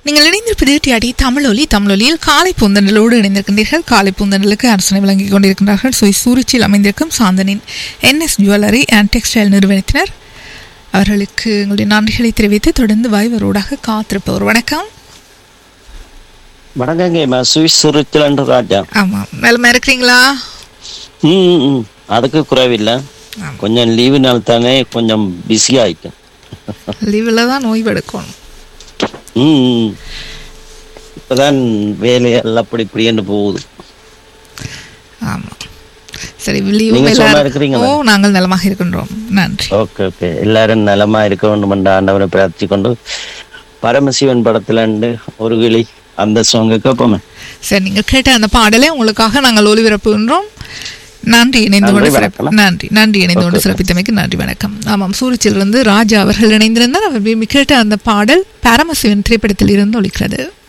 நீங்கள் இணைந்திருப்பது டிஆடி தமிழொலி தமிழொலியில் காலை பூந்தண்டலோடு இணைந்திருக்கின்றீர்கள் காலை பூந்தண்டலுக்கு அரசனை வழங்கிக் கொண்டிருக்கின்றார்கள் சுய் சூரிச்சில் அமைந்திருக்கும் சாந்தனின் என்எஸ் ஜுவல்லரி அண்ட் டெக்ஸ்டைல் நிறுவனத்தினர் அவர்களுக்கு எங்களுடைய நன்றிகளை தெரிவித்து தொடர்ந்து வாய்வரோடாக காத்திருப்பவர் வணக்கம் வணக்கங்க சுவிஸ் சுருச்சலன்ற ராஜா ஆமாம் மேலமா இருக்கிறீங்களா ம் ம், ம் அதுக்கு குறைவில்லை ஆமாம். கொஞ்சம் லீவு நாள் தானே கொஞ்சம் பிஸி ஆயிட்டேன் லீவில் தான் ஓய்வு எடுக்கணும் ம் ம். இப்பதான் வேலையெல்லாம் அப்படி இப்படின்னு போகுது ஆமாம் சரி லீவு நீங்க சும்மா எல்லாரும் இருக்கிறீங்களா? ஓ நாங்கள் நலமாக இருக்கின்றோம் நன்றி ஓகே ஓகே எல்லாரும் நலமா இருக்க வேண்டும் என்ற ஆண்டவனை பிரார்த்தி கொண்டு பரமசிவன் படத்துல இருந்து ஒரு கிளி அந்த சாங்க கேட்போமே சரி நீங்கள் கேட்ட அந்த பாடலை உங்களுக்காக நாங்கள் ஒளிபரப்புகின்றோம் நன்றி இணைந்து கொண்டு நன்றி, சிறப்பு வணக்கம். நன்றி நன்றி இணைந்து கொண்டு ஓகே. சிறப்பித்தமைக்கு நன்றி வணக்கம் ஆமாம் சூரிச்சிலிருந்து ராஜா அவர்கள் இணைந்திருந்தார் அவர் விரும்பி கேட்ட அந்த பாடல் பரமசிவன் திரைப்படத்தில் இருந்து ஒலிக்கிறது